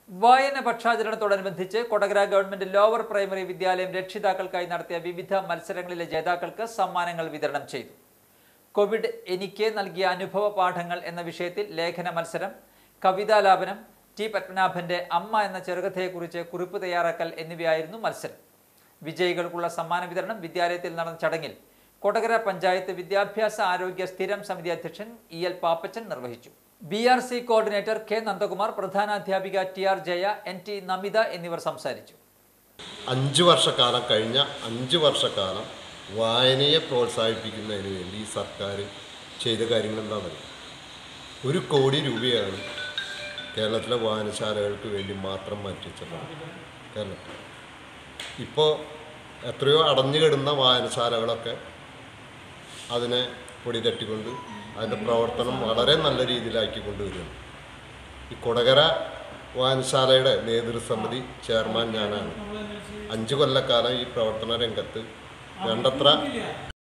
വായന പക്ഷാചരണത്തോടനുബന്ധിച്ച് Kodakara government lower primary വിദ്യാലയം രക്ഷിതാക്കൾക്കായി നടത്തിയ വിവിധ മത്സരങ്ങളിലെ ജേതാക്കൾക്ക് സമ്മാനങ്ങൾ വിതരണം ചെയ്തു കോവിഡ് എനിക്ക് നൽകിയ അനുഭവ പാഠങ്ങൾ എന്ന വിഷയത്തിൽ ലേഖന മത്സരം കവിതാലാപനം ടി പത്മനാഭന്റെ അമ്മ എന്ന ചെറുകഥയെക്കുറിച്ച് കുറിപ്പ് തയ്യാറാക്കൽ എന്നിവയായിരുന്നു മത്സരം വിജയികൾക്കുള്ള സമ്മാന വിതരണം വിദ്യാലയത്തിൽ നടന്ന ചടങ്ങിൽ കൊടകര പഞ്ചായത്ത് വിദ്യാഭ്യാസ ആരോഗ്യ സ്ഥിരം സമിതി അധ്യക്ഷൻ ഇ എൽ പാപ്പച്ചൻ നിർവഹിച്ചു B R C coordinator K Nandakumar പ്രധാനാധ്യാപിക T R Jaya N T Namitha എന്നിവർ സംസാരിച്ചു അഞ്ച് വർഷക്കാലം കഴിഞ്ഞ അഞ്ച് വർഷക്കാലം വായനയെ പ്രോത്സാഹിപ്പിക്കുന്നതിന് വേണ്ടി ഈ സർക്കാർ ചെയ്ത കാര്യങ്ങൾ എന്താണെന്നറിയാം ഒരു കോടി രൂപയാണ് കേരളത്തിലെ വായനശാലകൾക്ക് വേണ്ടി മാത്രം മാറ്റിവെച്ചിട്ടുള്ളത് കേരളത്തിൽ ഇപ്പോൾ എത്രയോ അടഞ്ഞു കിടന്ന വായനശാലകളൊക്കെ അതിനെ പൊടി തട്ടിക്കൊണ്ട് അതിൻ്റെ പ്രവർത്തനം വളരെ നല്ല രീതിയിലാക്കിക്കൊണ്ട് വരികയാണ് ഈ കൊടകര വായനശാലയുടെ നേതൃസമിതി ചെയർമാൻ ഞാനാണ് അഞ്ച് കൊല്ലക്കാലം ഈ പ്രവർത്തന രംഗത്ത് വേണ്ടത്ര